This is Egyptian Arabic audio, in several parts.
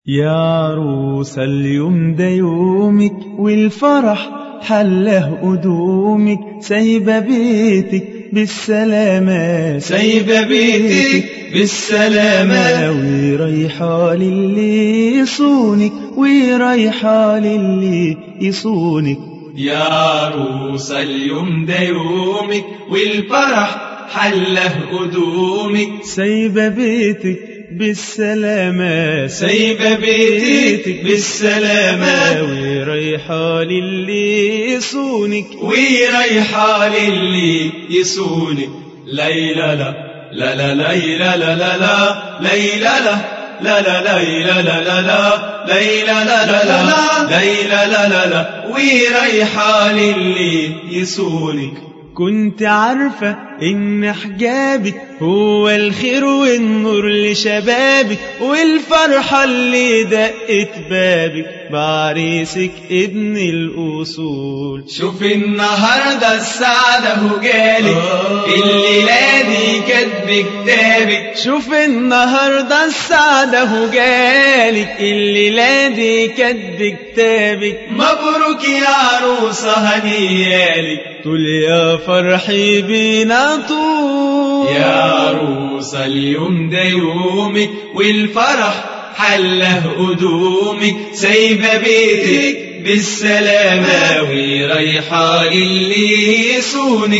يا عروس اليوم ده يومك والفرح حله قدومك سايبة بيتك بالسلامة سايبة بيتك بالسلامة ورايحة للي يصونك ورايحة للي يصونك يا عروس اليوم ده يومك والفرح حله قدومك سايبة بيتك بالسلامة سايبة بيتك بالسلامة ورايحة للي يصونك ورايحة للي يصونك ليلى لا لا لا ليلى لا لا لا ليلى لا لا لا ليلى لا لا لا ليلى لا لا لا ليلى لا لا لا ورايحة للي يصونك كنت عارفة إن حجابك هو الخير والنور لشبابك والفرحة اللي دقت بابك بعريسك ابن الأصول شوف النهاردة السعادة هو جالك الليلة دي كاتب كتابك شوف النهاردة السعادة هو جالك الليلة دي كاتب كتابك مبروك يا عروسة هنيالك طول يا فرحي بينا طول يا عروسة اليوم ده يومك والفرح حله قدومك سايبة بيتك بالسلامة ورايحة للي يسونك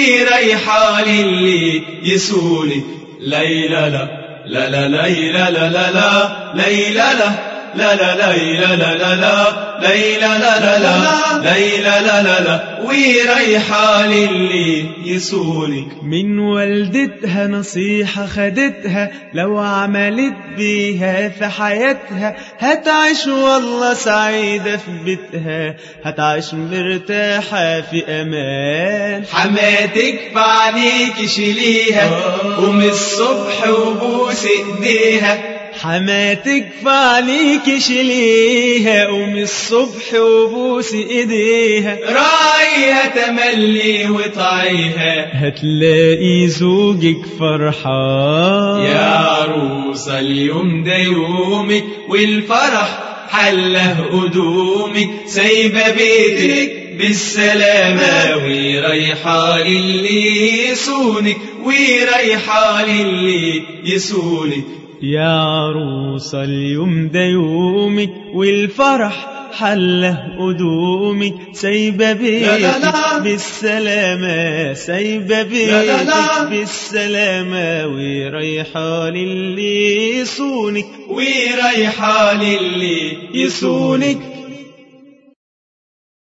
ورايحة للي يسونك ليلى لا لا لا ليلى لا لا لا ليلى لا لا لا ليلى لا لا لا ليلى لا لا لا ليلى لا لا لا ورايحة للي يسونك من والدتها نصيحة خدتها لو عملت بيها في حياتها هتعيش والله سعيدة في بيتها هتعيش مرتاحة في أمان حماتك في عينيك شيليها قوم الصبح وبوس ايديها حماتك فعليك شليها قوم الصبح وبوس ايديها راعيها تملي وطعيها هتلاقي زوجك فرحان يا عروسة اليوم ده يومك والفرح حله قدومك سايبة بيتك بالسلامة ورايحة للي يسونك ورايحة للي يسونك يا عروسة اليوم ده يومك والفرح حله قدومك سايبة بيتك بالسلامة سايبة بيتك بالسلامة ورايحة للي يصونك ورايحة للي يصونك